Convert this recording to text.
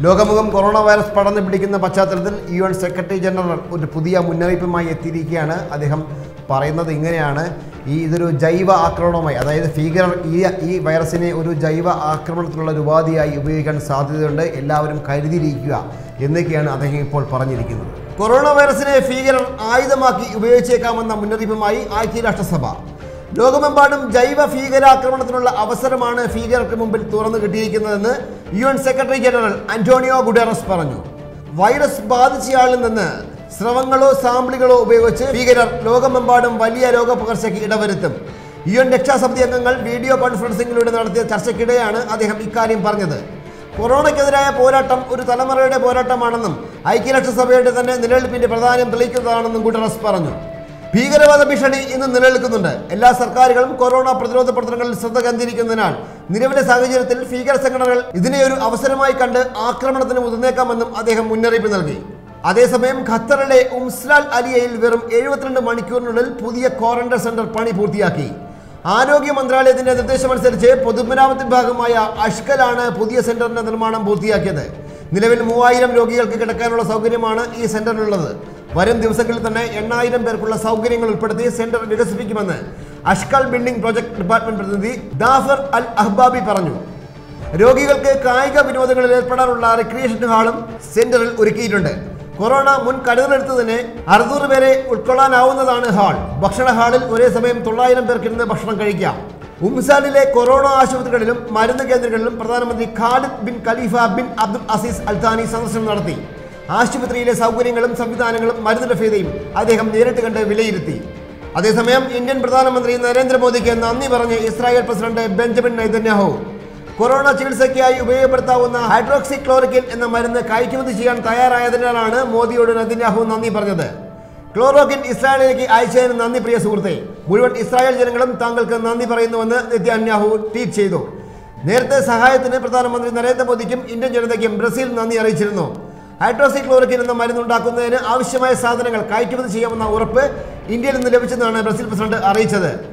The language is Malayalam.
ലോകമുഖം കൊറോണ വൈറസ് പടർന്നു പിടിക്കുന്ന പശ്ചാത്തലത്തിൽ യു എൻ സെക്രട്ടറി ജനറൽ ഒരു പുതിയ മുന്നറിയിപ്പുമായി എത്തിയിരിക്കുകയാണ് അദ്ദേഹം പറയുന്നത് ഇങ്ങനെയാണ് ഈ ഇതൊരു ജൈവ ആക്രമണമായി അതായത് ഭീകരർ ഈ ഈ വൈറസിനെ ഒരു ജൈവ ആക്രമണത്തിനുള്ള ഒരു ഉപാധിയായി ഉപയോഗിക്കാൻ സാധ്യതയുണ്ട് എല്ലാവരും കരുതിയിരിക്കുക എന്നൊക്കെയാണ് അദ്ദേഹം ഇപ്പോൾ പറഞ്ഞിരിക്കുന്നത് കൊറോണ വൈറസിനെ ഭീകരർ ആയുധമാക്കി ഉപയോഗിച്ചേക്കാമെന്ന മുന്നറിയിപ്പുമായി ഐക്യരാഷ്ട്രസഭ ലോകമെമ്പാടും ജൈവ ഭീകരാക്രമണത്തിനുള്ള അവസരമാണ് ഭീകരർക്ക് മുമ്പിൽ തുറന്നു കിട്ടിയിരിക്കുന്നതെന്ന് U N secretary general Antonio Guterres പറഞ്ഞു വൈറസ് ബാധിച്ചയാളിൽ നിന്ന് സ്രവങ്ങളോ സാമ്പിളുകളോ ഉപയോഗിച്ച് ഭീകരർ ലോകമെമ്പാടും വലിയ രോഗപകർച്ചയ്ക്ക് ഇടവരുത്തും യു എൻ രക്ഷാസമിതി അംഗങ്ങൾ വീഡിയോ കോൺഫറൻസിംഗിലൂടെ നടത്തിയ ചർച്ചയ്ക്കിടെയാണ് അദ്ദേഹം ഇക്കാര്യം പറഞ്ഞത് കൊറോണയ്ക്കെതിരായ പോരാട്ടം ഒരു തലമുറയുടെ പോരാട്ടമാണെന്നും ഐക്യരാഷ്ട്രസഭയുടെ തന്നെ നിലനിൽപ്പിന്റെ പ്രാധാന്യം തെളിയിക്കുന്നതാണെന്നും ഗുഡറസ് പറഞ്ഞു ഭീകരവാദ ഭീഷണി ഇന്ന് നിലനിൽക്കുന്നുണ്ട് എല്ലാ സർക്കാരുകളും കൊറോണ പ്രതിരോധ പ്രവർത്തനങ്ങളിൽ ശ്രദ്ധ കേന്ദ്രീകരിക്കുന്നതിനാൽ നിലവിലെ സാഹചര്യത്തിൽ ഭീകര സംഘടനകൾ ഇതിനെ ഒരു അവസരമായി കണ്ട് ആക്രമണത്തിന് മുതിർന്നേക്കാമെന്നും അദ്ദേഹം മുന്നറിയിപ്പ് നൽകി അതേസമയം ഖത്തറിലെ ഉംസ്ലാൽ അലിയയിൽ വെറും എഴുപത്തിരണ്ട് മണിക്കൂറിനുള്ളിൽ പുതിയ ക്വാറന്റൈൻ സെന്റർ പണി പൂർത്തിയാക്കി ആരോഗ്യ മന്ത്രാലയത്തിന്റെ നിർദ്ദേശമനുസരിച്ച് പൊതുമരാമത്ത് വിഭാഗമായ അഷ്കലാണ് പുതിയ സെന്ററിന്റെ നിർമ്മാണം പൂർത്തിയാക്കിയത് നിലവിൽ മൂവായിരം രോഗികൾക്ക് കിടക്കാനുള്ള സൗകര്യമാണ് ഈ സെന്ററിലുള്ളത് വരും ദിവസങ്ങളിൽ തന്നെ എണ്ണായിരം പേർക്കുള്ള സൗകര്യങ്ങൾ ഉൾപ്പെടുത്തി സെന്റർ വികസിപ്പിക്കുമെന്ന് അഷ്കൽ ബിൽഡിംഗ് പ്രോജക്ട് ഡിപ്പാർട്ട്മെന്റ് പ്രതിനിധി ദാഫർ അൽ അഹ്ബാബി പറഞ്ഞു രോഗികൾക്ക് കായിക വിനോദങ്ങളിൽ ഏർപ്പെടാനുള്ള റിക്രിയേഷൻ ഹാളും സെന്ററിൽ ഒരുക്കിയിട്ടുണ്ട് കൊറോണ മുൻ കരുതലെടുത്തതിന് അറുന്നൂറ് പേരെ ഉൾക്കൊള്ളാനാവുന്നതാണ് ഹാൾ ഭക്ഷണ ഹാളിൽ ഒരേ സമയം തൊള്ളായിരം പേർക്കിരുന്ന് ഭക്ഷണം കഴിക്കാം ഉംസാലിലെ കൊറോണ ആശുപത്രികളിലും മരുന്ന് കേന്ദ്രങ്ങളിലും പ്രധാനമന്ത്രി Khalid bin Khalifa bin Abdul Aziz Al Thani സന്ദർശനം നടത്തി ആശുപത്രിയിലെ സൗകര്യങ്ങളും സംവിധാനങ്ങളും മരുന്ന് ലഭ്യതയും അദ്ദേഹം നേരിട്ട് കണ്ട് വിലയിരുത്തി അതേസമയം ഇന്ത്യൻ പ്രധാനമന്ത്രി നരേന്ദ്രമോദിക്ക് നന്ദി പറഞ്ഞ് Israel president Benjamin Netanyahu corona ചികിത്സയ്ക്കായി ഉപയോഗപ്പെടുത്താവുന്ന ഹൈഡ്രോക്സി ക്ലോറിക്കിൻ എന്ന മരുന്ന് കയറ്റുമതി ചെയ്യാൻ തയ്യാറായതിനാലാണ് മോദിയോട് നെതന്യാഹു നന്ദി പറഞ്ഞത് ക്ലോറോക്കിൻ ഇസ്രായേലിലേക്ക് അയച്ചതിന് നന്ദി പ്രിയ സുഹൃത്തെ മുഴുവൻ ഇസ്രായേൽ ജനങ്ങളും താങ്കൾക്ക് നന്ദി പറയുന്നുവെന്ന് നെതന്യാഹു ട്വീറ്റ് ചെയ്തു നേരത്തെ സഹായത്തിന് പ്രധാനമന്ത്രി നരേന്ദ്രമോദിക്കും ഇന്ത്യൻ ജനതയ്ക്കും ബ്രസീൽ നന്ദി അറിയിച്ചിരുന്നു ഹൈഡ്രോസി ക്ലോറിക്കിൻ എന്ന മരുന്നുണ്ടാക്കുന്നതിന് ആവശ്യമായ സാധനങ്ങൾ കയറ്റുമതി ചെയ്യാമെന്ന ഉറപ്പ് ഇന്ത്യയിൽ നിന്ന് ലഭിച്ചെന്നാണ് ബ്രസീൽ പ്രസിഡന്റ് അറിയിച്ചത്